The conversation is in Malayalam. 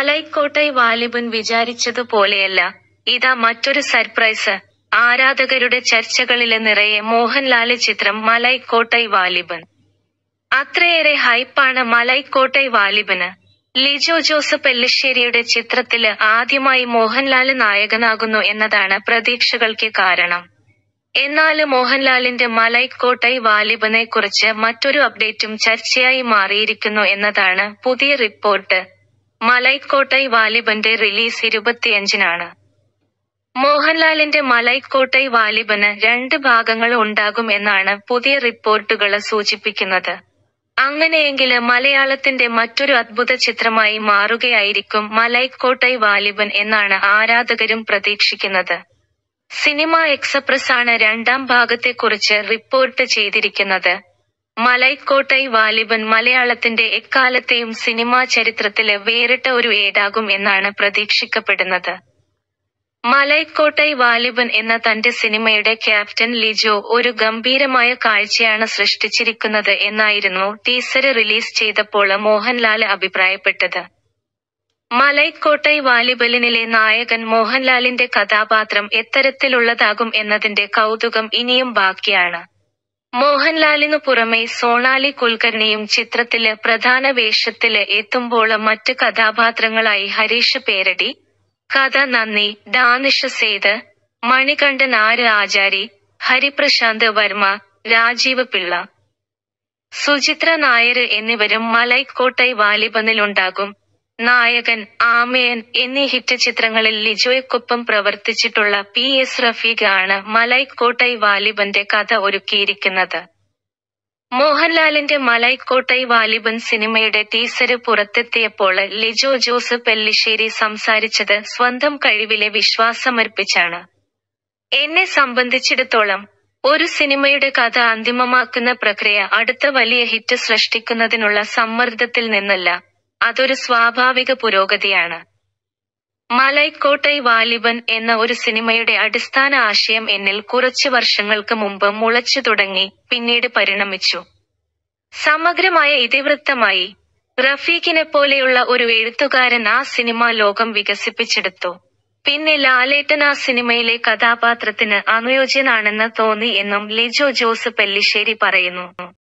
മലൈക്കോട്ടൈ വാലിബൻ വിചാരിച്ചതുപോലെയല്ല ഇതാ മറ്റൊരു സർപ്രൈസ് ആരാധകരുടെ ചർച്ചകളില് നിറയെ മോഹൻലാല് ചിത്രം മലൈക്കോട്ടൈ വാലിബൻ അത്രയേറെ ഹൈപ്പാണ് മലൈക്കോട്ടൈ വാലിബന് ലിജോ ജോസഫ് എല്ലിശ്ശേരിയുടെ ചിത്രത്തില് ആദ്യമായി മോഹൻലാല് നായകനാകുന്നു എന്നതാണ് പ്രതീക്ഷകൾക്ക് കാരണം എന്നാല് മോഹൻലാലിന്റെ മലൈക്കോട്ടൈ വാലിബനെ കുറിച്ച് മറ്റൊരു അപ്ഡേറ്റും ചർച്ചയായി മാറിയിരിക്കുന്നു എന്നതാണ് പുതിയ റിപ്പോർട്ട് മലൈക്കോട്ടൈ വാലിബന്റെ റിലീസ് ഇരുപത്തിയഞ്ചിനാണ് മോഹൻലാലിന്റെ മലൈക്കോട്ടൈ വാലിബന് രണ്ട് ഭാഗങ്ങൾ ഉണ്ടാകും എന്നാണ് പുതിയ റിപ്പോർട്ടുകള് സൂചിപ്പിക്കുന്നത് അങ്ങനെയെങ്കില് മലയാളത്തിന്റെ മറ്റൊരു അദ്ഭുത ചിത്രമായി മാറുകയായിരിക്കും മലൈക്കോട്ടൈ വാലിബൻ എന്നാണ് ആരാധകരും പ്രതീക്ഷിക്കുന്നത് സിനിമ എക്സപ്രസ് ആണ് രണ്ടാം ഭാഗത്തെക്കുറിച്ച് റിപ്പോർട്ട് ചെയ്തിരിക്കുന്നത് മലൈക്കോട്ടൈ വാലിബൻ മലയാളത്തിന്റെ എക്കാലത്തെയും സിനിമാ ചരിത്രത്തില് വേറിട്ട ഒരു ഏടാകും എന്നാണ് പ്രതീക്ഷിക്കപ്പെടുന്നത് മലൈക്കോട്ടൈ വാലിബൻ എന്ന തന്റെ സിനിമയുടെ ക്യാപ്റ്റൻ ലിജോ ഒരു ഗംഭീരമായ കാഴ്ചയാണ് സൃഷ്ടിച്ചിരിക്കുന്നത് എന്നായിരുന്നു ടീസര് റിലീസ് ചെയ്തപ്പോൾ മോഹൻലാല് അഭിപ്രായപ്പെട്ടത് മലൈക്കോട്ടൈ വാലിബലിനിലെ നായകൻ മോഹൻലാലിന്റെ കഥാപാത്രം എത്തരത്തിലുള്ളതാകും എന്നതിന്റെ കൗതുകം ഇനിയും ബാക്കിയാണ് മോഹൻലാലിനു പുറമെ സോണാലി കുൽക്കർണിയും ചിത്രത്തില് പ്രധാന വേഷത്തില് എത്തുമ്പോള് മറ്റ് കഥാപാത്രങ്ങളായി ഹരീഷ് പേരടി കഥ നന്ദി ഡാനിഷ് സേത് മണികണ്ഠൻ ആര് ആചാരി ഹരിപ്രശാന്ത് വർമ്മ രാജീവ് പിള്ള സുചിത്ര നായര് എന്നിവരും മലൈക്കോട്ടൈ വാലിബനിലുണ്ടാകും നായകൻ ആമയൻ എന്നീ ഹിറ്റ് ചിത്രങ്ങളിൽ ലിജോയ്ക്കൊപ്പം പ്രവർത്തിച്ചിട്ടുള്ള പി എസ് റഫീഖ് ആണ് മലൈക്കോട്ടൈ വാലിബന്റെ കഥ ഒരുക്കിയിരിക്കുന്നത് മോഹൻലാലിന്റെ മലൈക്കോട്ടൈ വാലിബൻ സിനിമയുടെ ടീസര് പുറത്തെത്തിയപ്പോൾ ലിജോ ജോസഫ് എല്ലിശ്ശേരി സംസാരിച്ചത് സ്വന്തം കഴിവിലെ വിശ്വാസമർപ്പിച്ചാണ് എന്നെ സംബന്ധിച്ചിടത്തോളം ഒരു സിനിമയുടെ കഥ അന്തിമമാക്കുന്ന പ്രക്രിയ അടുത്ത വലിയ ഹിറ്റ് സൃഷ്ടിക്കുന്നതിനുള്ള സമ്മർദ്ദത്തിൽ നിന്നല്ല അതൊരു സ്വാഭാവിക പുരോഗതിയാണ് മലൈക്കോട്ടൈ വാലിബൻ എന്ന ഒരു സിനിമയുടെ അടിസ്ഥാന ആശയം എന്നിൽ കുറച്ചു വർഷങ്ങൾക്ക് മുമ്പ് മുളച്ചു തുടങ്ങി പിന്നീട് പരിണമിച്ചു സമഗ്രമായ ഇതിവൃത്തമായി റഫീഖിനെ പോലെയുള്ള ഒരു എഴുത്തുകാരൻ ആ സിനിമാ ലോകം വികസിപ്പിച്ചെടുത്തു പിന്നെ ലാലേട്ടൻ ആ സിനിമയിലെ കഥാപാത്രത്തിന് അനുയോജ്യനാണെന്ന് തോന്നി എന്നും ലിജോ ജോസഫ് എല്ലിശ്ശേരി പറയുന്നു